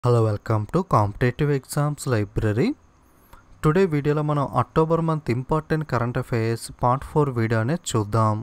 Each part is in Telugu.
hello welcome to competitive exams library today వీడియోలో మనం October month important current affairs part four video అనేది చూద్దాం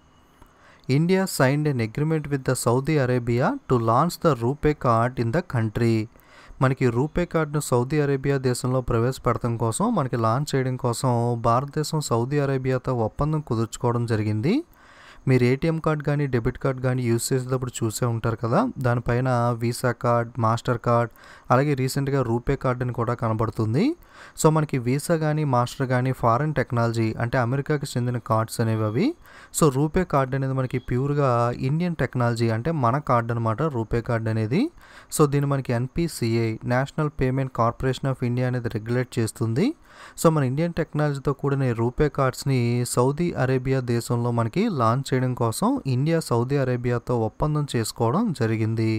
India signed an agreement with the Saudi Arabia to launch the RuPay card in the country మనకి రూపే కార్డును సౌదీ అరేబియా దేశంలో ప్రవేశపెడతం కోసం మనకి లాంచ్ చేయడం కోసం భారతదేశం సౌదీ అరేబియాతో ఒప్పందం కుదుర్చుకోవడం జరిగింది మీరు ఏటీఎం కార్డ్ కానీ డెబిట్ కార్డ్ కానీ యూస్ చేసేటప్పుడు చూసే ఉంటారు కదా దానిపైన వీసా కార్డ్ మాస్టర్ కార్డ్ అలాగే రీసెంట్గా రూపే కార్డ్ అని కూడా కనబడుతుంది సో మనకి వీసా కానీ మాస్టర్ కానీ ఫారెన్ టెక్నాలజీ అంటే అమెరికాకి చెందిన కార్డ్స్ అనేవి అవి సో రూపే కార్డ్ అనేది మనకి ప్యూర్గా ఇండియన్ టెక్నాలజీ అంటే మన కార్డ్ అనమాట రూపే కార్డ్ అనేది సో దీన్ని మనకి NPCI national payment corporation of India అనేది రెగ్యులేట్ చేస్తుంది సో మన ఇండియన్ టెక్నాలజీతో కూడిన ఈ రూపే కార్డ్స్ని సౌదీ అరేబియా దేశంలో మనకి లాంచ్ చేయడం కోసం ఇండియా సౌదీ అరేబియాతో ఒప్పందం చేసుకోవడం జరిగింది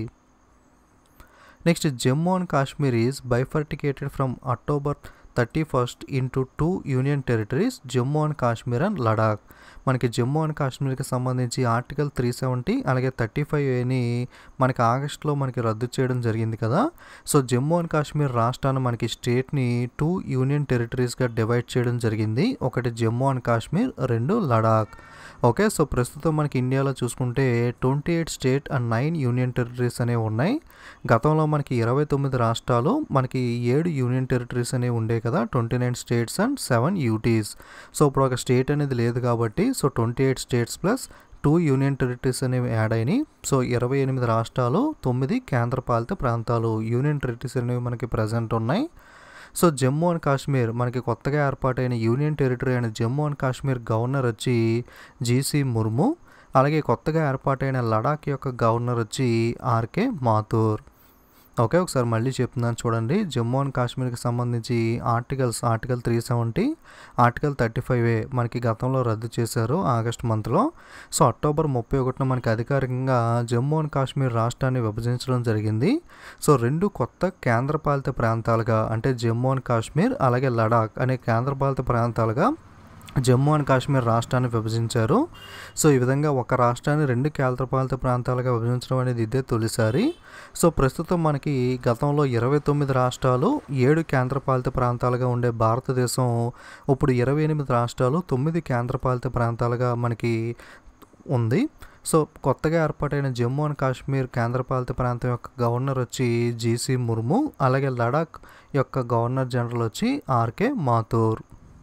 next Jammu and Kashmir is bifurcated from October thirty first into two union territories Jammu and Kashmir and Ladakh మనకి జమ్మూ అండ్ కాశ్మీర్కి సంబంధించి ఆర్టికల్ త్రీ సెవెంటీ అలాగే థర్టీ ఫైవ్ ఏని మనకి ఆగస్టులో మనకి రద్దు చేయడం జరిగింది కదా సో జమ్మూ అండ్ కాశ్మీర్ రాష్ట్రాన్ని మనకి స్టేట్ని టూ యూనియన్ టెరిటరీస్గా డివైడ్ చేయడం జరిగింది ఒకటి జమ్మూ అండ్ కాశ్మీర్ రెండు లడాక్ ఓకే సో ప్రస్తుతం మనకి ఇండియాలో చూసుకుంటే twenty eight state and nine union territories అనేవి ఉన్నాయి గతంలో మనకి ఇరవై తొమ్మిది రాష్ట్రాలు మనకి ఏడు యూనియన్ టెరిటరీస్ అనేవి ఉండే కదా twenty nine states and seven UTs so ఇప్పుడు ఒక స్టేట్ అనేది లేదు కాబట్టి so twenty eight states plus two union territories అనేవి యాడ్ అయినాయి సో ఇరవై ఎనిమిది రాష్ట్రాలు తొమ్మిది కేంద్రపాలిత ప్రాంతాలు యూనియన్ టెరిటరీస్ అనేవి మనకి ప్రజెంట్ ఉన్నాయి సో జమ్మూ అండ్ కాశ్మీర్ మనకి కొత్తగా ఏర్పాటైన యూనియన్ టెరిటరీ అయిన జమ్మూ అండ్ కాశ్మీర్ గవర్నర్ వచ్చి జీసీ ముర్ము అలాగే కొత్తగా ఏర్పాటైన లడాక్ యొక్క గవర్నర్ వచ్చి ఆర్కే మాథూర్ ఓకే ఒకసారి మళ్ళీ చెప్తున్నాను చూడండి జమ్మూ అండ్ కాశ్మీర్కి సంబంధించి articles article three seventy article thirty five A మనకి గతంలో రద్దు చేశారు ఆగస్ట్ మంత్లో సో అక్టోబర్ ముప్పై ఒకటిన మనకి అధికారికంగా జమ్మూ అండ్ కాశ్మీర్ రాష్ట్రాన్ని విభజించడం జరిగింది సో రెండు కొత్త కేంద్రపాలిత ప్రాంతాలుగా అంటే జమ్మూ అండ్ కాశ్మీర్ అలాగే లడాక్ అనే కేంద్రపాలిత ప్రాంతాలుగా జమ్మూ అండ్ కాశ్మీర్ రాష్ట్రాన్ని విభజించారు సో ఈ విధంగా ఒక రాష్ట్రాన్ని రెండు కేంద్రపాలిత ప్రాంతాలుగా విభజించడం అనేది ఇదే తొలిసారి సో ప్రస్తుతం మనకి గతంలో ఇరవై తొమ్మిది రాష్ట్రాలు ఏడు కేంద్రపాలిత ప్రాంతాలుగా ఉండే భారతదేశం ఇప్పుడు ఇరవై ఎనిమిది రాష్ట్రాలు తొమ్మిది కేంద్రపాలిత ప్రాంతాలుగా మనకి ఉంది సో కొత్తగా ఏర్పాటైన జమ్మూ అండ్ కాశ్మీర్ కేంద్రపాలిత ప్రాంతం యొక్క గవర్నర్ వచ్చి జీసీ ముర్ము అలాగే లడాక్ యొక్క గవర్నర్ జనరల్ వచ్చి RK Mathur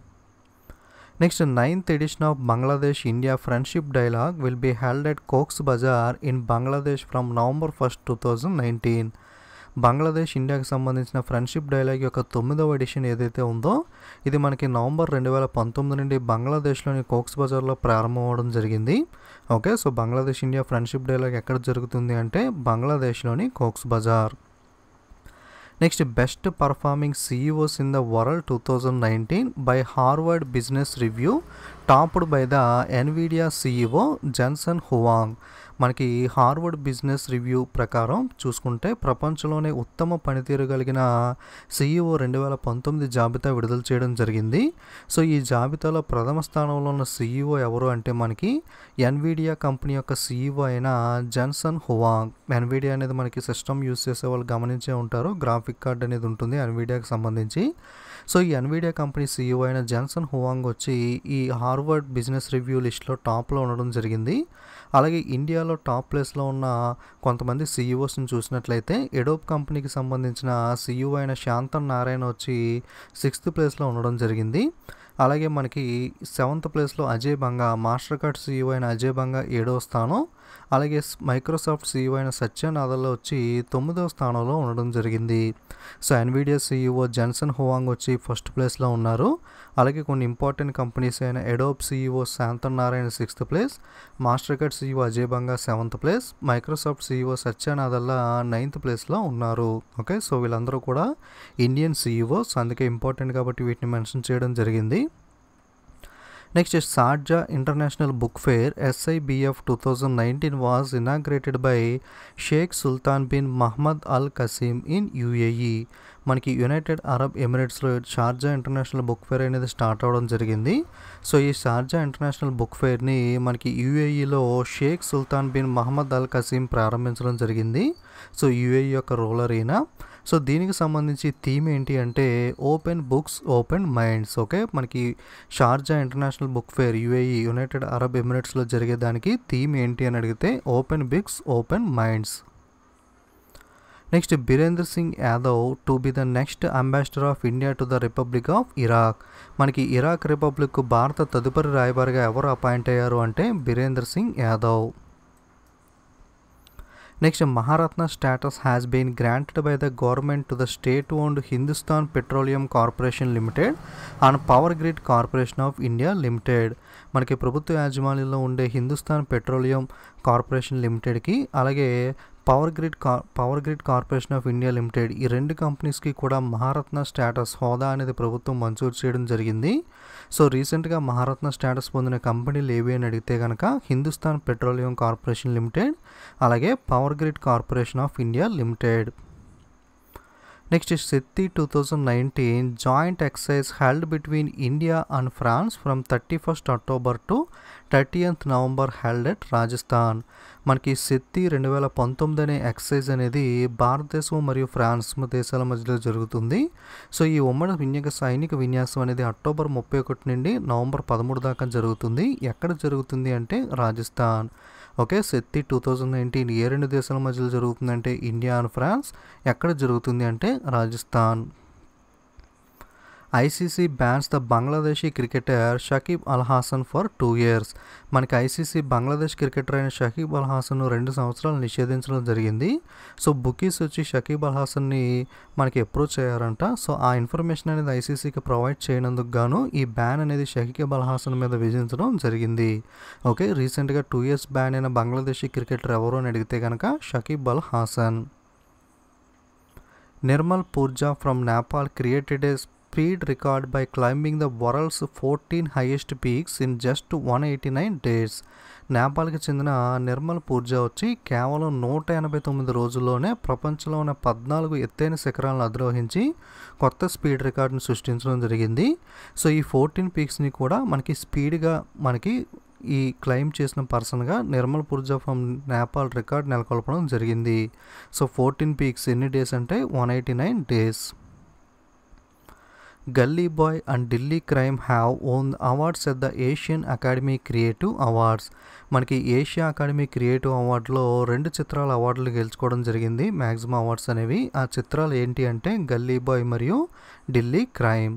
next ninth edition of Bangladesh India friendship dialogue will be held at Cox's Bazar in Bangladesh from November first two thousand nineteen Bangladesh ఇండియాకి సంబంధించిన ఫ్రెండ్షిప్ డైలాగ్ యొక్క తొమ్మిదవ ఎడిషన్ ఏదైతే ఉందో ఇది మనకి నవంబర్ రెండు వేల పంతొమ్మిది నుండి బంగ్లాదేశ్లోని కోక్స్ బజార్లో ప్రారంభం అవ్వడం జరిగింది okay so Bangladesh India friendship dialogue ఎక్కడ జరుగుతుంది అంటే బంగ్లాదేశ్లోని Cox's Bazar next best performing CEOs in the world two thousand nineteen by Harvard Business Review topped by the Nvidia CEO Jensen Huang మనకి హార్వర్డ్ బిజినెస్ రివ్యూ ప్రకారం చూసుకుంటే ప్రపంచంలోనే ఉత్తమ పనితీరు కలిగిన సీఈఓ రెండు వేల పంతొమ్మిది జాబితా విడుదల చేయడం జరిగింది సో ఈ జాబితాలో ప్రథమ స్థానంలో ఉన్న సీఈఓ ఎవరు అంటే మనకి ఎన్విడియా కంపెనీ యొక్క సీఈఓ అయిన జన్సన్ హువాంగ్ ఎన్విడియా అనేది మనకి సిస్టమ్ యూస్ చేసే వాళ్ళు గమనించే ఉంటారు గ్రాఫిక్ కార్డ్ అనేది ఉంటుంది ఎన్విడియాకి సంబంధించి సో ఈ ఎన్విడియా కంపెనీ సీఈఓ అయిన జన్సన్ హువాంగ్ వచ్చి ఈ హార్వర్డ్ బిజినెస్ రివ్యూ లిస్ట్లో టాప్లో ఉండడం జరిగింది అలాగే ఇండియాలో టాప్ ప్లేస్లో ఉన్న కొంతమంది సీఈఓస్ని చూసినట్లయితే ఎడోప్ కంపెనీకి సంబంధించిన సీఈఓ అయిన శాంతన్ నారాయణ వచ్చి సిక్స్త్ ప్లేస్లో ఉండడం జరిగింది అలాగే మనకి సెవెంత్ ప్లేస్లో Ajay Banga Mastercard CEO అయిన అజయ్ బంగా ఏడవ స్థానం అలాగే మైక్రోసాఫ్ట్ సీఈఓ అయిన సత్య నాదల్లో వచ్చి తొమ్మిదవ స్థానంలో ఉండడం జరిగింది so Nvidia CEO Jensen Huang వచ్చి ఫస్ట్ ప్లేస్లో ఉన్నారు అలాగే కొన్ని ఇంపార్టెంట్ కంపెనీస్ అయిన Adobe CEO Shantanu Narayen sixth place Mastercard CEO Ajay Banga seventh place Microsoft CEO Satya Nadella ninth ప్లేస్లో ఉన్నారు ఓకే సో వీళ్ళందరూ కూడా ఇండియన్ సీఈఓస్ అందుకే ఇంపార్టెంట్ కాబట్టి వీటిని మెన్షన్ చేయడం జరిగింది next Sharjah International Book Fair SIBF two thousand nineteen was inaugurated by Sheikh Sultan bin Muhammad Al Qasim in UAE మనకి యునైటెడ్ అరబ్ ఎమిరేట్స్లో షార్జా ఇంటర్నేషనల్ బుక్ ఫేర్ అనేది స్టార్ట్ అవ్వడం జరిగింది సో ఈ షార్జా ఇంటర్నేషనల్ బుక్ ఫేర్ని మనకి యుఏఈలో Sheikh Sultan bin Muhammad Al Qasim ప్రారంభించడం జరిగింది సో యుఏఈ యొక్క రూలర్ ఈయన సో దీనికి సంబంధించి థీమ్ ఏంటి అంటే open books open minds okay మనకి Sharjah International Book Fair UAE United Arab ఎమిరేట్స్లో జరిగేదానికి థీమ్ ఏంటి అని అడిగితే open books open minds next Birendra Singh Yadav to be the next ambassador of India to the republic of Iraq మనకి ఇరాక్ రిపబ్లిక్ భారత తదుపరి రాయబారిగా ఎవరు అపాయింట్ అయ్యారు అంటే Birendra Singh Yadav next Maharatna status has been granted by the government to the state owned Hindustan Petroleum Corporation Limited and Power Grid Corporation of India Limited మనకి ప్రభుత్వ యాజమాన్యంలో ఉండే హిందుస్థాన్ పెట్రోలియం కార్పొరేషన్ లిమిటెడ్కి అలాగే పవర్ గ్రిడ్ కా Power Grid Corporation of India Limited ఈ రెండు కంపెనీస్కి కూడా మహారత్న స్టేటస్ హోదా అనేది ప్రభుత్వం మంజూరు చేయడం జరిగింది సో రీసెంట్గా మహారత్న స్టేటస్ పొందిన కంపెనీలు ఏవి అని అడిగితే కనుక హిందుస్థాన్ పెట్రోలియం కార్పొరేషన్ లిమిటెడ్ అలాగే Power Grid Corporation of India Limited next Shakti two thousand nineteen joint exercise held between India and France from thirty first October to thirtieth November held at Rajasthan మనకి శక్తి రెండు వేల పంతొమ్మిది అనే ఎక్సైజ్ అనేది భారతదేశం మరియు ఫ్రాన్స్ దేశాల మధ్యలో జరుగుతుంది సో ఈ ఉమ్మడి విన్యాస సైనిక విన్యాసం అనేది అక్టోబర్ ముప్పై ఒకటి నుండి నవంబర్ పదమూడు దాకా జరుగుతుంది ఎక్కడ జరుగుతుంది అంటే Rajasthan okay Shakti two thousand nineteen ఏ రెండు దేశాల మధ్యలో జరుగుతుందంటే ఇండియా అండ్ ఫ్రాన్స్ ఎక్కడ జరుగుతుంది అంటే Rajasthan ICC bans the Bangladeshi cricketer Shakib Al Hasan for two years మనకి ఐసీసీ బంగ్లాదేశ్ క్రికెటర్ అయిన షకీబ్ అల్ హాసన్ రెండు సంవత్సరాలు నిషేధించడం జరిగింది సో బుకీస్ వచ్చి షకీబ్ అల్ హాసన్ని మనకి అప్రోచ్ అయ్యారంట సో ఆ ఇన్ఫర్మేషన్ అనేది ఐసీసీకి ప్రొవైడ్ చేయనందుకు గాను ఈ బ్యాన్ అనేది షకీబ్ అల్ హాసన్ మీద విధించడం జరిగింది ఓకే రీసెంట్గా టూ ఇయర్స్ బ్యాన్ అయిన బంగ్లాదేశీ క్రికెటర్ ఎవరు అని అడిగితే కనుక Shakib Al Hasan Nirmal Purja from Nepal created a speed record by climbing the world's fourteen highest peaks in just one eighty nine days నేపాల్కి చెందిన నిర్మల్ పూర్జా వచ్చి కేవలం నూట ఎనభై తొమ్మిది రోజుల్లోనే ప్రపంచంలో ఉన్న పద్నాలుగు ఎత్తైన శిఖరాలను అధిరోహించి కొత్త స్పీడ్ రికార్డును సృష్టించడం జరిగింది సో ఈ ఫోర్టీన్ పీక్స్ని కూడా మనకి స్పీడ్గా మనకి ఈ క్లైమ్ చేసిన పర్సన్గా నిర్మల్ పుర్జా ఫ్రమ్ నేపాల్ రికార్డ్ నెలకొల్పడం జరిగింది సో ఫోర్టీన్ పీక్స్ ఎన్ని డేస్ అంటే one eighty nine days Gully Boy and Delhi Crime have won awards at the Asian Academy Creative Awards మనకి ఏషియా అకాడమీ క్రియేటివ్ అవార్డులో రెండు చిత్రాల అవార్డులు గెలుచుకోవడం జరిగింది మ్యాక్సిమం అవార్డ్స్ అనేవి ఆ చిత్రాలు ఏంటి అంటే గల్లీ బాయ్ మరియు Delhi Crime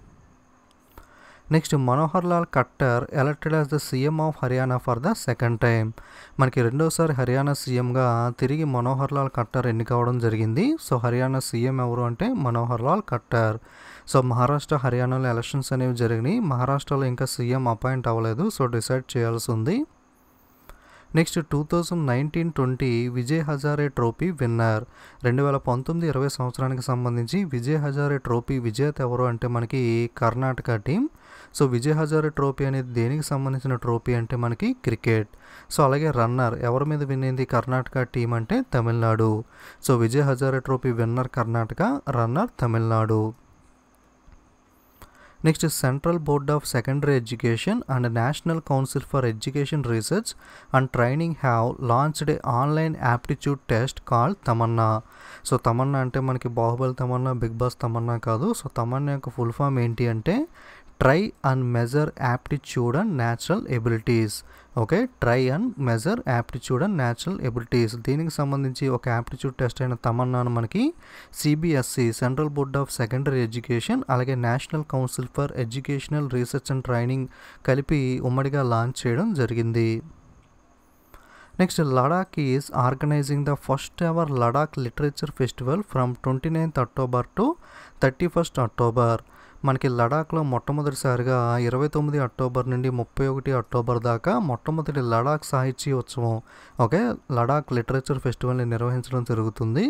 next Manohar Lal Khattar elected as the CM of Haryana for the second time మనకి రెండోసారి హర్యానా సీఎంగా తిరిగి మనోహర్ లాల్ ఖట్టర్ ఎన్నికవడం జరిగింది సో హర్యానా సీఎం ఎవరు అంటే మనోహర్ లాల్ ఖట్టర్ సో మహారాష్ట్ర హర్యానాలో ఎలక్షన్స్ అనేవి జరిగినాయి మహారాష్ట్రలో ఇంకా సీఎం అపాయింట్ అవ్వలేదు సో డిసైడ్ చేయాల్సి ఉంది next two thousand nineteen twenty Vijay Hazare trophy winner రెండు వేల పంతొమ్మిది ఇరవై సంవత్సరానికి సంబంధించి విజయ్ హజారే ట్రోఫీ విజేత ఎవరు అంటే మనకి Karnataka team so Vijay Hazare trophy అనేది దేనికి సంబంధించిన ట్రోఫీ అంటే మనకి క్రికెట్ సో అలాగే రన్నర్ ఎవరి మీద విన్నింది కర్ణాటక టీం అంటే Tamil Nadu so Vijay Hazare trophy winner Karnataka runner Tamil Nadu next central board of secondary education and national council for education research and training have launched a online aptitude test call Tamanna so Tamanna అంటే మనకి బాహుబలి తమన్నా బిగ్ బాస్ తమన్నా కాదు సో తమన్నా యొక్క ఫుల్ ఫామ్ ఏంటి అంటే try and measure aptitude and natural abilities okay try and measure aptitude and natural abilities దీనికి సంబంధించి ఒక యాప్టిట్యూడ్ టెస్ట్ అయిన తమన్నాను మనకి CBSE central board of secondary education అలాగే national council for educational research and training కలిపి ఉమ్మడిగా లాంచ్ చేయడం జరిగింది next Ladakh is organising the first ever Ladakh literature festival from twenty ninth October to thirty first October మనకి లడాక్లో మొట్టమొదటిసారిగా ఇరవై తొమ్మిది అక్టోబర్ నుండి ముప్పై ఒకటి అక్టోబర్ దాకా మొట్టమొదటి లడాక్ సాహిత్య ఉత్సవం ఓకే లడాక్ లిటరేచర్ ఫెస్టివల్ని నిర్వహించడం జరుగుతుంది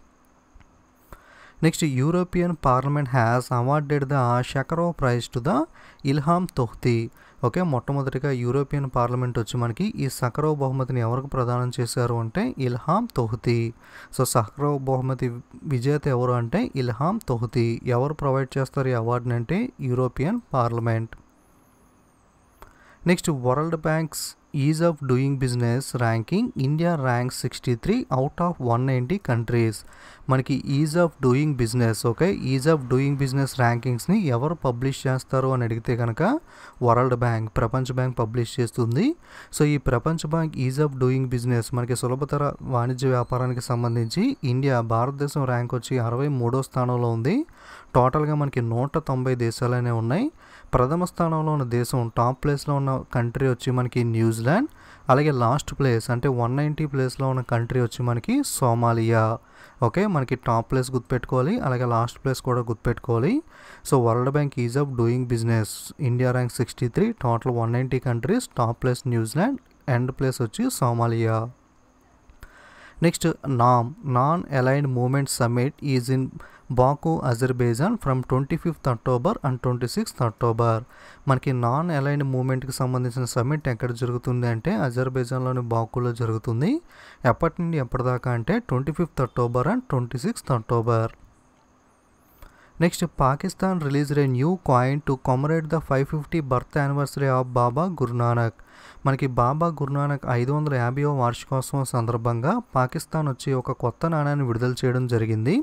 next European parliament has awarded the Sakharov prize to the Ilham Tohti okay మొట్టమొదటిగా యూరోపియన్ పార్లమెంట్ వచ్చి మనకి ఈ సకరో బహుమతిని ఎవరికి ప్రదానం చేశారు అంటే ఇల్హాం తొహ్తి సో సకరో బహుమతి విజేత ఎవరు అంటే ఇల్హాం తొహ్తి ఎవరు ప్రొవైడ్ చేస్తారు ఈ అవార్డుని అంటే European parliament next world bank's ease of doing business ranking India rank sixty three out of one ninety countries మనకి ease of doing business okay ease of doing business ర్యాంకింగ్స్ని ఎవరు పబ్లిష్ చేస్తారు అని అడిగితే కనుక వరల్డ్ బ్యాంక్ ప్రపంచ బ్యాంక్ పబ్లిష్ చేస్తుంది సో ఈ ప్రపంచ bank ease of doing business మనకి సులభతర వాణిజ్య వ్యాపారానికి సంబంధించి ఇండియా భారతదేశం ర్యాంక్ వచ్చి అరవై మూడో స్థానంలో ఉంది టోటల్గా మనకి నూట తొంభై దేశాలనే ఉన్నాయి ప్రథమ స్థానంలో ఉన్న దేశం టాప్ ప్లేస్లో ఉన్న కంట్రీ వచ్చి మనకి న్యూజిలాండ్ అలాగే లాస్ట్ ప్లేస్ అంటే వన్ నైంటీ ప్లేస్లో ఉన్న కంట్రీ వచ్చి మనకి సోమాలియా ఓకే మనకి టాప్ ప్లేస్ గుర్తుపెట్టుకోవాలి అలాగే లాస్ట్ ప్లేస్ కూడా గుర్తుపెట్టుకోవాలి so world bank ease of doing business India rank sixty three total one ninety countries top place New Zealand end place వచ్చి Somalia next NAM non aligned movement summit is in Baku Azerbaijan from twenty fifth October and twenty sixth October మనకి నాన్ అలైన్డ్ మూమెంట్కి సంబంధించిన సమ్మిట్ ఎక్కడ జరుగుతుంది అంటే అజర్బైజాన్లోని బాకులో జరుగుతుంది ఎప్పటి నుండి ఎప్పటిదాకా అంటే twenty fifth October and twenty sixth October next Pakistan release a new coin to commemorate the five fifty birth anniversary of Baba Guru Nanak మనకి బాబా గురునానక్ ఐదు వందల యాభైవ వార్షికోత్సవం సందర్భంగా పాకిస్తాన్ వచ్చి ఒక కొత్త నాణ్యాన్ని విడుదల చేయడం జరిగింది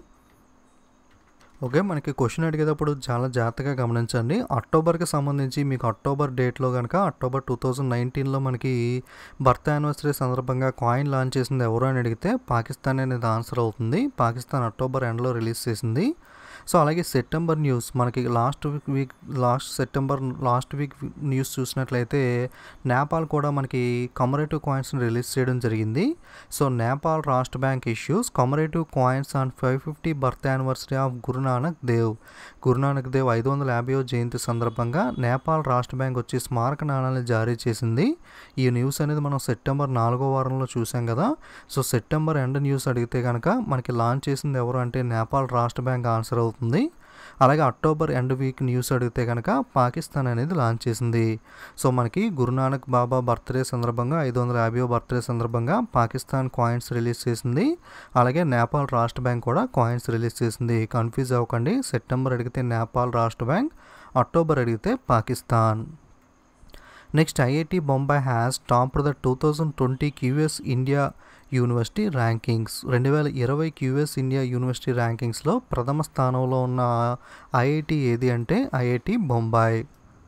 ఓకే మనకి క్వశ్చన్ అడిగేటప్పుడు చాలా జాగ్రత్తగా గమనించండి అక్టోబర్కి సంబంధించి మీకు అక్టోబర్ డేట్లో కనుక అక్టోబర్ టూ థౌజండ్ నైన్టీన్లో మనకి బర్త్ యానివర్సరీ సందర్భంగా కాయిన్ లాంచ్ చేసింది ఎవరు అని అడిగితే పాకిస్తాన్ అనేది ఆన్సర్ అవుతుంది పాకిస్తాన్ అక్టోబర్ ఎండ్లో రిలీజ్ చేసింది సో అలాగే సెప్టెంబర్ న్యూస్ మనకి last week week last September last week news చూసినట్లయితే నేపాల్ కూడా మనకి కమరేటివ్ కాయిన్స్ని రిలీజ్ చేయడం జరిగింది so Nepal Rastra bank issues commemorative coins on five fifty birth anniversary of Guru Nanak Dev Guru Nanak Dev ఐదు వందల యాభైవ జయంతి సందర్భంగా నేపాల్ రాష్ట్ర బ్యాంక్ వచ్చి స్మారక నాణాలను జారీ చేసింది ఈ న్యూస్ అనేది మనం సెప్టెంబర్ నాలుగో వారంలో చూసాం కదా సో సెప్టెంబర్ ఎండ్ న్యూస్ అడిగితే కనుక మనకి లాంచ్ చేసింది ఎవరు అంటే నేపాల్ రాష్ట్ర బ్యాంక్ ఆన్సర్ అవుతుంది అలాగే అక్టోబర్ ఎండ్ వీక్ న్యూస్ అడిగితే కనుక పాకిస్తాన్ అనేది లాంచ్ చేసింది సో మనకి గురునానక్ బాబా బర్త్డే సందర్భంగా ఐదు వందల యాభై బర్త్డే సందర్భంగా పాకిస్తాన్ కాయిన్స్ రిలీజ్ చేసింది అలాగే నేపాల్ రాష్ట్ర బ్యాంక్ కూడా కాయిన్స్ రిలీజ్ చేసింది కన్ఫ్యూజ్ అవ్వకండి సెప్టెంబర్ అడిగితే నేపాల్ రాష్ట్ర బ్యాంక్ అక్టోబర్ అడిగితే Pakistan next IIT Bombay has top the two thousand twenty QS India university rankings రెండు వేల ఇరవై క్యూఎస్ ఇండియా యూనివర్సిటీ ర్యాంకింగ్స్లో ప్రథమ స్థానంలో ఉన్న ఐఐటి ఏది అంటే IIT Bombay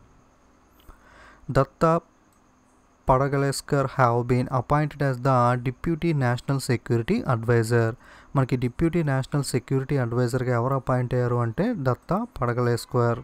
Datta Padsalgikar have been appointed as the deputy national security advisor మనకి డిప్యూటీ నేషనల్ సెక్యూరిటీ అడ్వైజర్గా ఎవరు అపాయింట్ అయ్యారు అంటే Datta Padsalgikar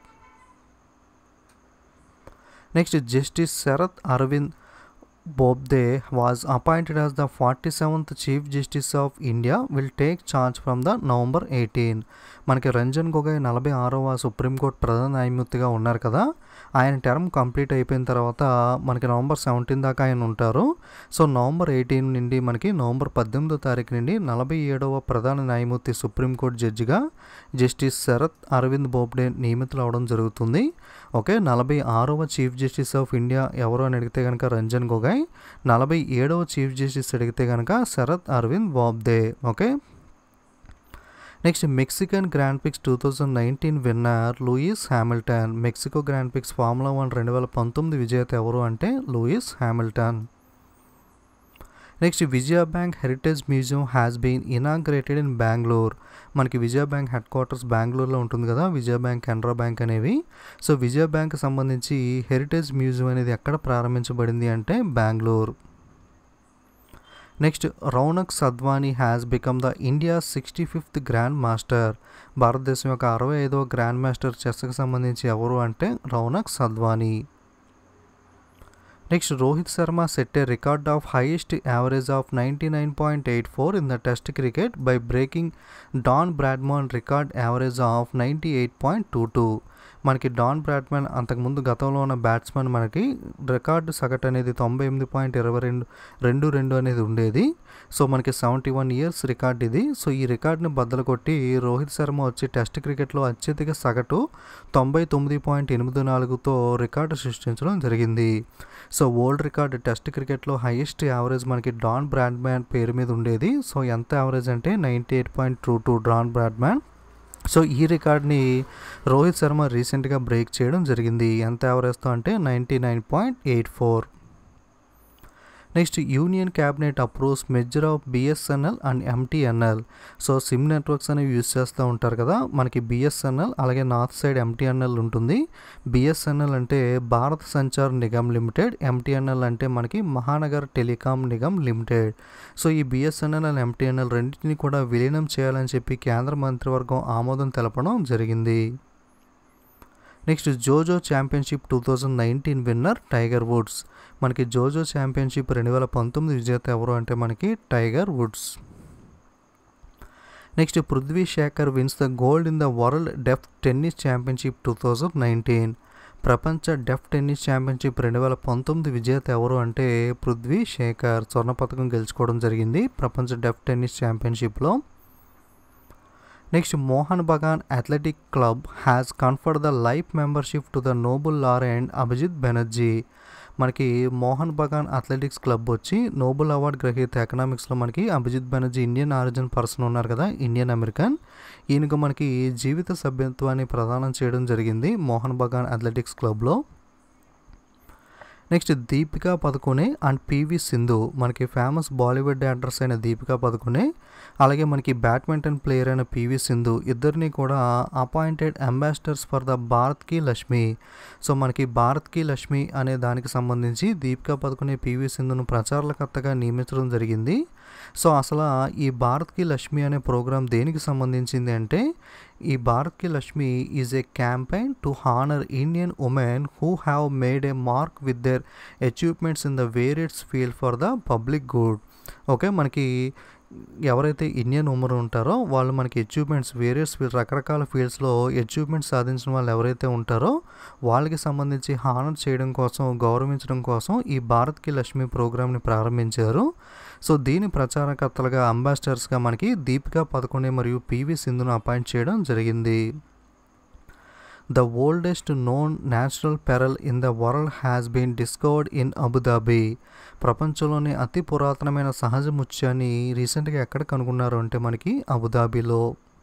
next justice Sharad Arvind Bobde was appointed as the forty seventh chief justice of India will take charge from the November eighteen మనకి రంజన్ గొగోయ్ నలభై ఆరవ సుప్రీంకోర్టు ప్రధాన న్యాయమూర్తిగా ఉన్నారు కదా ఆయన టర్మ్ కంప్లీట్ అయిపోయిన తర్వాత మనకి నవంబర్ సెవెంటీన్ దాకా ఆయన ఉంటారు సో నవంబర్ ఎయిటీన్ నుండి మనకి నవంబర్ పద్దెనిమిదో తారీఖు నుండి నలభై ఏడవ ప్రధాన న్యాయమూర్తి సుప్రీంకోర్టు జడ్జిగా జస్టిస్ శరత్ అరవింద్ బోబ్డే నియమితులు అవడం జరుగుతుంది ఓకే నలభై ఆరవ చీఫ్ జస్టిస్ ఆఫ్ ఇండియా ఎవరు అని అడిగితే కనుక రంజన్ గొగోయ్ నలభై ఏడవ చీఫ్ జస్టిస్ అడిగితే కనుక Sharad Arvind Bobde okay next Mexican grand prix two thousand nineteen winner Lewis Hamilton Mexico grand prix formula one రెండు వేల పంతొమ్మిది విజేత ఎవరు అంటే Lewis Hamilton next Vijaya bank heritage museum has been inaugurated in Bengaluru మనకి విజయ బ్యాంక్ హెడ్ క్వార్టర్స్ బెంగళూరులో ఉంటుంది కదా విజయ బ్యాంక్ కెనరా బ్యాంక్ అనేవి సో విజయ బ్యాంక్ సంబంధించి హెరిటేజ్ మ్యూజియం అనేది ఎక్కడ ప్రారంభించబడింది అంటే Bengaluru next Raunak Sadhwani has become the India sixty fifth grandmaster భారతదేశం యొక్క అరవై ఐదవ గ్రాండ్ మాస్టర్ చెస్కి సంబంధించి ఎవరు అంటే Raunak Sadhwani next Rohit Sharma set a record of highest average of ninety nine point eight four in the test cricket by breaking Don Bradman record average of ninety eight point two two మనకి డాన్ బ్రాడ్మాన్ అంతకుముందు గతంలో ఉన్న బ్యాట్స్మెన్ మనకి రికార్డు సగటు అనేది తొంభై ఎనిమిది పాయింట్ ఇరవై రెండు రెండు రెండు అనేది ఉండేది సో మనకి సెవెంటీ వన్ ఇయర్స్ రికార్డ్ ఇది సో ఈ రికార్డుని బద్దలు కొట్టి రోహిత్ శర్మ వచ్చి టెస్ట్ క్రికెట్లో అత్యధిక సగటు తొంభై తొమ్మిది పాయింట్ ఎనిమిది నాలుగుతో రికార్డు సృష్టించడం జరిగింది సో వరల్డ్ రికార్డ్ టెస్ట్ క్రికెట్లో హైయెస్ట్ యావరేజ్ మనకి డాన్ బ్రాడ్మ్యాన్ పేరు మీద ఉండేది సో ఎంత యావరేజ్ అంటే ninety eight point two two Don Bradman so ఈ రికార్డ్ని రోహిత్ శర్మ రీసెంట్గా బ్రేక్ చేయడం జరిగింది ఎంత యావరేజ్తో అంటే ninety nine point eight four next union cabinet approves merger of BSNL and MTNL so SIM networks అనేవి యూజ్ చేస్తూ ఉంటారు కదా మనకి బిఎస్ఎన్ఎల్ అలాగే నార్త్ సైడ్ ఎంటీఎన్ఎల్ ఉంటుంది బిఎస్ఎన్ఎల్ అంటే భారత్ సంచార్ నిగమ్ లిమిటెడ్ ఎంటీఎన్ఎల్ అంటే మనకి Mahanagar telecom Nigam limited so ఈ బిఎస్ఎన్ఎల్ అండ్ ఎంటీఎన్ఎల్ రెండింటిని కూడా విలీనం చేయాలని చెప్పి కేంద్ర మంత్రివర్గం ఆమోదం తెలపడం జరిగింది next Zozo championship two thousand nineteen winner Tiger Woods మనకి జోజో ఛాంపియన్షిప్ రెండు వేల పంతొమ్మిది విజేత ఎవరు అంటే మనకి Tiger Woods next Prithvi Sekhar wins the gold in the world deaf tennis championship two thousand nineteen ప్రపంచ డెఫ్ టెన్నిస్ ఛాంపియన్షిప్ రెండు వేల పంతొమ్మిది విజేత ఎవరు అంటే పృథ్వీ శేఖర్ స్వర్ణ పథకం గెలుచుకోవడం జరిగింది ప్రపంచ డెఫ్ టెన్నిస్ ఛాంపియన్షిప్లో next Mohun Bagan athletic club has conferred the life membership to the Nobel laureate Abhijit Banerjee మనకి మోహన్ బగాన్ అథ్లెటిక్స్ క్లబ్ వచ్చి నోబెల్ అవార్డ్ గ్రహీత ఎకనామిక్స్లో మనకి Abhijit Banerjee Indian origin person ఉన్నారు కదా ఇండియన్ అమెరికన్ ఈయనకు మనకి జీవిత సభ్యత్వాన్ని ప్రదానం చేయడం జరిగింది మోహన్ బగాన్ అథ్లెటిక్స్ క్లబ్లో next Deepika Padukone and PV Sindhu మనకి ఫేమస్ బాలీవుడ్ యాక్టర్స్ అయిన దీపికా పదుకొనే అలాగే మనకి బ్యాడ్మింటన్ ప్లేయర్ అయిన పివి సింధు ఇద్దరిని కూడా appointed ambassadors for the Bharat ki Laxmi so మనకి భారత్ కి లక్ష్మి అనే దానికి సంబంధించి దీపికా పదుకొనే పివి సింధును ప్రచారకర్తగా నియమించడం జరిగింది సో అసలు ఈ భారత్కి లక్ష్మి అనే ప్రోగ్రాం దేనికి సంబంధించింది అంటే ఈ భారత్కి Laxmi is a campaign to honour Indian women who have made a mark with their achievements in the various field for the public good okay మనకి ఎవరైతే ఇండియన్ ఉమెన్ ఉంటారో వాళ్ళు మనకి అచీవ్మెంట్స్ వేరియస్ రకరకాల ఫీల్డ్స్లో అచీవ్మెంట్స్ సాధించిన వాళ్ళు ఎవరైతే ఉంటారో వాళ్ళకి సంబంధించి హానర్ చేయడం కోసం గౌరవించడం కోసం ఈ భారత్కి లక్ష్మి ప్రోగ్రామ్ని ప్రారంభించారు సో దీని ప్రచారకర్తలుగా అంబాసిడర్స్గా మనకి దీపికా పదకొండే మరియు పివి సింధును అపాయింట్ చేయడం జరిగింది the oldest known natural pearl in the world has been discovered in Abu Dhabi ప్రపంచంలోని అతి పురాతనమైన సహజ ముత్యాన్ని రీసెంట్గా ఎక్కడ కనుగొన్నారు అంటే మనకి అబుదాబిలో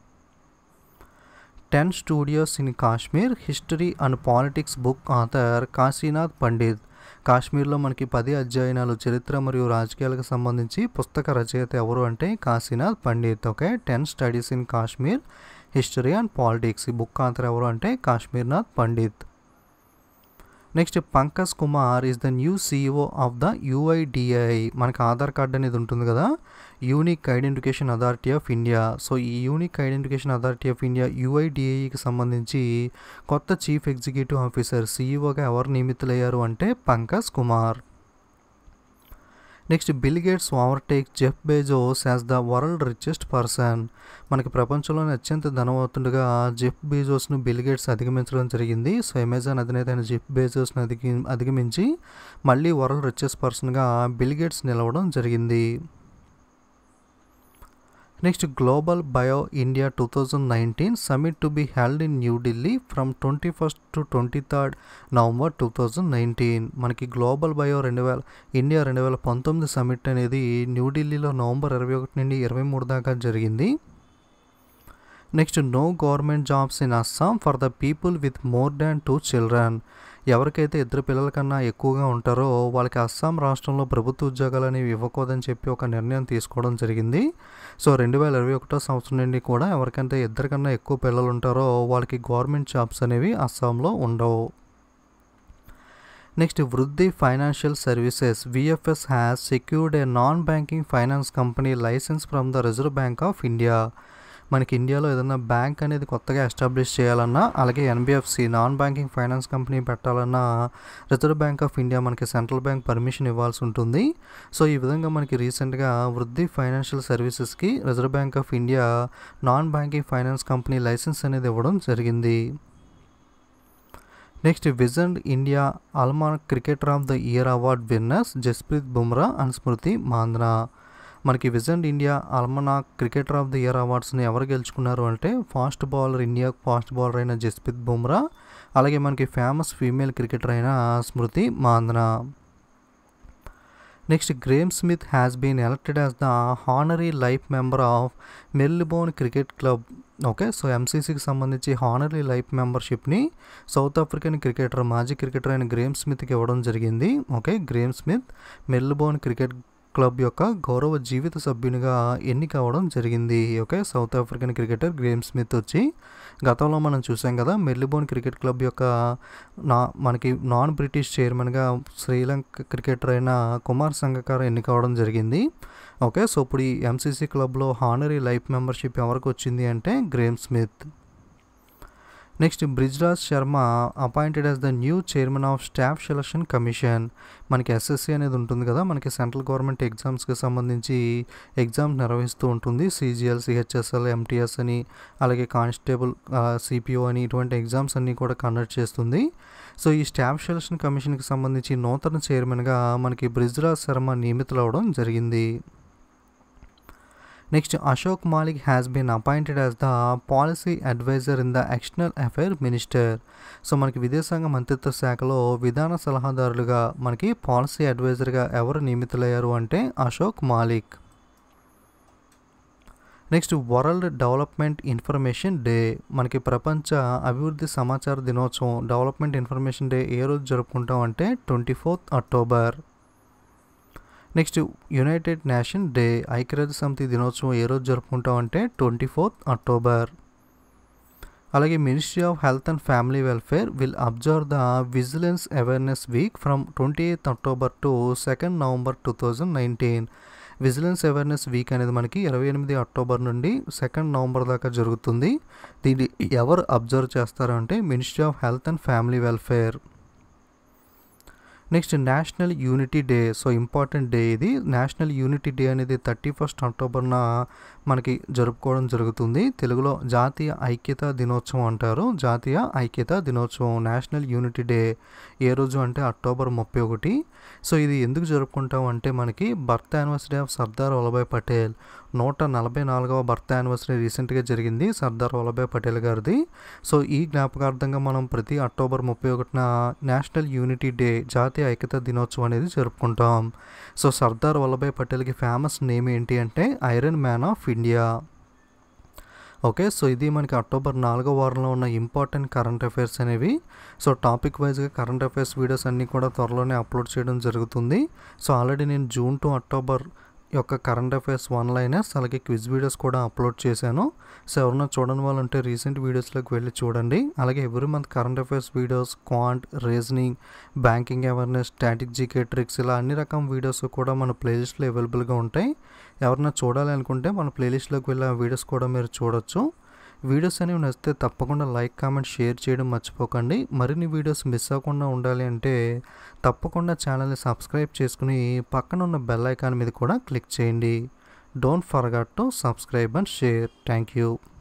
ten studios in Kashmir history and politics book author Kashinath Pandit కాశ్మీర్లో మనకి పది అధ్యయనాలు చరిత్ర మరియు రాజకీయాలకు సంబంధించి పుస్తక రచయిత ఎవరు అంటే Kashinath Pandit okay ten studies in Kashmir history and politics ఈ బుక్ ఆథర్ ఎవరు అంటే Kashmirnath Pandit next Pankaj Kumar is the new CEO of the UIDAI మనకి ఆధార్ కార్డ్ అనేది ఉంటుంది కదా unique identification authority of India so ఈ unique identification authority of India యుఐడిఐకి సంబంధించి కొత్త చీఫ్ ఎగ్జిక్యూటివ్ ఆఫీసర్ సీఈఓగా ఎవరు నియమితులయ్యారు అంటే Pankaj Kumar next Bill Gates overtake Jeff Bezos as the world richest person మనకి ప్రపంచంలోని అత్యంత ధనవంతుడిగా జెఫ్ బేజోస్ను బిల్ గేట్స్ అధిగమించడం జరిగింది సో అమెజాన్ అధినేత అయిన జెఫ్ బేజోస్ను అధిగి అధిగమించి మళ్ళీ వరల్డ్ రిచెస్ట్ పర్సన్గా బిల్ గేట్స్ నిలవడం జరిగింది next global bio India two thousand nineteen summit to be held in New Delhi from twenty first to twenty third November two thousand nineteen మనకి గ్లోబల్ బయో రెండు వేల ఇండియా రెండు వేల పంతొమ్మిది సమిట్ అనేది న్యూఢిల్లీలో నవంబర్ ఇరవై ఒకటి నుండి ఇరవై మూడు దాకా జరిగింది next no government jobs in Assam for the people with more than two children ఎవరికైతే ఇద్దరు పిల్లల కన్నా ఎక్కువగా ఉంటారో వాళ్ళకి అస్సాం రాష్ట్రంలో ప్రభుత్వ ఉద్యోగాలు అనేవి ఇవ్వకూడదని చెప్పి ఒక నిర్ణయం తీసుకోవడం జరిగింది సో రెండు వేల ఇరవై ఒకటో సంవత్సరం నుండి కూడా ఎవరికైతే ఇద్దరికన్నా ఎక్కువ పిల్లలు ఉంటారో వాళ్ళకి గవర్నమెంట్ జాబ్స్ అనేవి అస్సాంలో ఉండవు next Vriddhi financial services VFS has secured a non banking finance company licence from the reserve bank of India మనకి ఇండియాలో ఏదైనా బ్యాంక్ అనేది కొత్తగా ఎస్టాబ్లిష్ చేయాలన్నా అలాగే NBFC non banking finance company పెట్టాలన్నా రిజర్వ్ బ్యాంక్ ఆఫ్ ఇండియా మనకి సెంట్రల్ బ్యాంక్ పర్మిషన్ ఇవ్వాల్సి ఉంటుంది సో ఈ విధంగా మనకి రీసెంట్గా వృద్ధి ఫైనాన్షియల్ సర్వీసెస్కి reserve bank of India non banking finance company licence అనేది ఇవ్వడం జరిగింది next vision India అల్మాన్ cricketer of the year award winners Jasprit Bumrah and Smriti Mandhana మనకి Wisden India almanack cricketer of the year అవార్డ్స్ని ఎవరు గెలుచుకున్నారు అంటే fast bowler India fast bowler అయిన జస్ప్రీత్ బుమ్రా అలాగే మనకి ఫేమస్ ఫీమేల్ క్రికెటర్ అయిన Smriti Mandhana next Graeme Smith has been elected as the honorary life member of Melbourne cricket club okay so ఎంసీసీకి సంబంధించి హానరీ లైఫ్ మెంబర్షిప్ని సౌత్ ఆఫ్రికన్ క్రికెటర్ మాజీ క్రికెటర్ అయిన గ్రేమ్ స్మిత్కి ఇవ్వడం జరిగింది okay Graeme Smith Melbourne cricket club యొక్క గౌరవ జీవిత సభ్యునిగా ఎన్నిక అవ్వడం జరిగింది okay South African cricketer Graeme Smith వచ్చి గతంలో మనం చూసాం కదా మెల్బోర్న్ క్రికెట్ క్లబ్ యొక్క నా మనకి నాన్ బ్రిటిష్ చైర్మన్గా శ్రీలంక క్రికెటర్ అయిన కుమార్ సంగకార ఎన్నిక అవ్వడం జరిగింది ఓకే సో ఇప్పుడు ఈ ఎంసీసీ క్లబ్లో హానరీ లైఫ్ మెంబర్షిప్ ఎవరికి వచ్చింది అంటే Graeme Smith next Brijraj Sharma appointed as the new chairman of staff selection commission మనకి ఎస్ఎస్సి అనేది ఉంటుంది కదా మనకి సెంట్రల్ గవర్నమెంట్ ఎగ్జామ్స్కి సంబంధించి ఎగ్జామ్స్ నిర్వహిస్తూ ఉంటుంది సిజిఎల్ సిహెచ్ఎస్ఎల్ ఎంటీఎస్ అని అలాగే కానిస్టేబుల్ సిపిఓ అని ఇటువంటి ఎగ్జామ్స్ అన్నీ కూడా కండక్ట్ చేస్తుంది సో ఈ స్టాఫ్ సెలక్షన్ కమిషన్కి సంబంధించి నూతన చైర్మన్గా మనకి బ్రిజ్రాజ్ శర్మ నియమితులవడం జరిగింది next Ashok Malik has been appointed as the policy adviser in the external affair minister so మనకి విదేశాంగ మంత్రిత్వ శాఖలో విధాన సలహాదారులుగా మనకి పాలసీ అడ్వైజర్గా ఎవరు నియమితులయ్యారు అంటే Ashok Malik next world development information day మనకి ప్రపంచ అభివృద్ధి సమాచార దినోత్సవం డెవలప్మెంట్ ఇన్ఫర్మేషన్ డే ఏ రోజు జరుపుకుంటాం అంటే twenty fourth October next United Nation day ఐక్యరాజ్య సమితి దినోత్సవం ఏ రోజు జరుపుకుంటాం అంటే ట్వంటీ ఫోర్త్ అక్టోబర్ అలాగే ministry of health and family welfare will observe the vigilance awareness week from twenty eighth October to second November two thousand nineteen vigilance awareness week అనేది మనకి ఇరవై ఎనిమిది అక్టోబర్ నుండి సెకండ్ నవంబర్ దాకా జరుగుతుంది దీన్ని ఎవరు అబ్జర్వ్ చేస్తారు అంటే ministry of health and family welfare next national unity day so important day ఇది నేషనల్ యూనిటీ డే అనేది థర్టీ ఫస్ట్ అక్టోబర్న మనకి జరుపుకోవడం జరుగుతుంది తెలుగులో జాతీయ ఐక్యత దినోత్సవం అంటారు జాతీయ ఐక్యత దినోత్సవం నేషనల్ యూనిటీ డే ఏ రోజు అంటే అక్టోబర్ ముప్పై ఒకటి సో ఇది ఎందుకు జరుపుకుంటాం అంటే మనకి birth anniversary of Sardar Vallabhbhai Patel నూట నలభై నాలుగవ బర్త్ యానివర్సరీ రీసెంట్గా జరిగింది సర్దార్ వల్లభాయ్ పటేల్ గారిది సో ఈ జ్ఞాపకార్థంగా మనం ప్రతి అక్టోబర్ ముప్పై ఒకటిన నేషనల్ యూనిటీ డే జాతీయ ఐక్యత దినోత్సవం అనేది జరుపుకుంటాం సో సర్దార్ వల్లభాయ్ పటేల్కి ఫేమస్ నేమ్ ఏంటి అంటే iron man of India okay so ఇది మనకి అక్టోబర్ నాలుగో వారంలో ఉన్న ఇంపార్టెంట్ కరెంట్ అఫైర్స్ అనేవి సో టాపిక్ వైజ్గా కరెంట్ అఫైర్స్ వీడియోస్ అన్నీ కూడా త్వరలోనే అప్లోడ్ చేయడం జరుగుతుంది సో ఆల్రెడీ నేను జూన్ టు అక్టోబర్ యొక్క కరెంట్ అఫైర్స్ వన్ లైనర్స్ అలాగే క్విజ్ వీడియోస్ కూడా అప్లోడ్ చేశాను సో ఎవరన్నా చూడని వాళ్ళు ఉంటే రీసెంట్ వీడియోస్లోకి వెళ్ళి చూడండి అలాగే every month current affairs videos quant reasoning banking awareness static GK tricks ఇలా అన్ని రకం వీడియోస్ కూడా మన ప్లేలిస్ట్లో అవైలబుల్గా ఉంటాయి ఎవరన్నా చూడాలి అనుకుంటే మన ప్లేలిస్ట్లోకి వెళ్ళి ఆ వీడియోస్ కూడా మీరు చూడొచ్చు వీడియోస్ అనేవి నచ్చితే తప్పకుండా లైక్ కామెంట్ షేర్ చేయడం మర్చిపోకండి మరిన్ని వీడియోస్ మిస్ అవ్వకుండా ఉండాలి అంటే తప్పకుండా ఛానల్ని సబ్స్క్రైబ్ చేసుకుని పక్కన ఉన్న బెల్ ఐకాన్ మీద కూడా క్లిక్ చేయండి don't forget to subscribe and share thank you